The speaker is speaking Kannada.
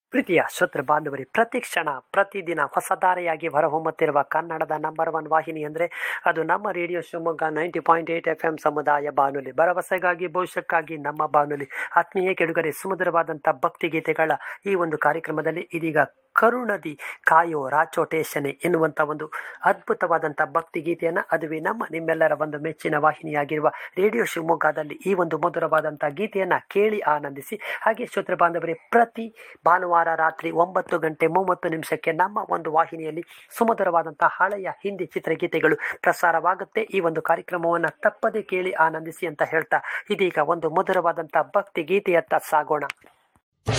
ಪ್ರೀತಿಯ ಶ್ರೋತೃ ಬಾಂಧವರಿ ಪ್ರತಿ ಕ್ಷಣ ಪ್ರತಿದಿನ ಹೊಸದಾರೆಯಾಗಿ ಹೊರಹೊಮ್ಮುತ್ತಿರುವ ಕನ್ನಡದ ನಂಬರ್ ಒನ್ ವಾಹಿನಿ ಅಂದರೆ ಅದು ನಮ್ಮ radio Shivamogga ninety point eight F M ಸಮುದಾಯ ಬಾನುಲಿ ಭರವಸೆಗಾಗಿ ಭವಿಷ್ಯಕ್ಕಾಗಿ ನಮ್ಮ ಬಾನುಲಿ ಆತ್ಮೀಯ ಕೆಡುಗರೆ ಸುಮಧುರವಾದಂಥ ಭಕ್ತಿಗೀತೆಗಳ ಈ ಒಂದು ಕಾರ್ಯಕ್ರಮದಲ್ಲಿ ಇದೀಗ ಕರುಣದಿ ಕಾಯೋ ರಾಚೋಟೇಶನೆ ಎನ್ನುವಂಥ ಒಂದು ಅದ್ಭುತವಾದಂಥ ಭಕ್ತಿಗೀತೆಯನ್ನು ಅದುವೇ ನಮ್ಮ ನಿಮ್ಮೆಲ್ಲರ ಒಂದು ಮೆಚ್ಚಿನ ವಾಹಿನಿಯಾಗಿರುವ ರೇಡಿಯೋ ಶಿವಮೊಗ್ಗದಲ್ಲಿ ಈ ಒಂದು ಮಧುರವಾದಂಥ ಗೀತೆಯನ್ನು ಕೇಳಿ ಆನಂದಿಸಿ ಹಾಗೆ ಶ್ರೋತೃ ಬಾಂಧವರೇ ಪ್ರತಿ ಭಾನುವಾರ ರಾತ್ರಿ ಒಂಬತ್ತು ಗಂಟೆ ಮೂವತ್ತು ನಿಮಿಷಕ್ಕೆ ನಮ್ಮ ಒಂದು ವಾಹಿನಿಯಲ್ಲಿ ಸುಮಧುರವಾದಂಥ ಹಳೆಯ ಹಿಂದಿ ಚಿತ್ರಗೀತೆಗಳು ಪ್ರಸಾರವಾಗುತ್ತೆ ಈ ಒಂದು ಕಾರ್ಯಕ್ರಮವನ್ನು ತಪ್ಪದೇ ಕೇಳಿ ಆನಂದಿಸಿ ಅಂತ ಹೇಳ್ತಾ ಇದೀಗ ಒಂದು ಮಧುರವಾದಂಥ ಭಕ್ತಿ ಗೀತೆಯತ್ತ ಸಾಗೋಣ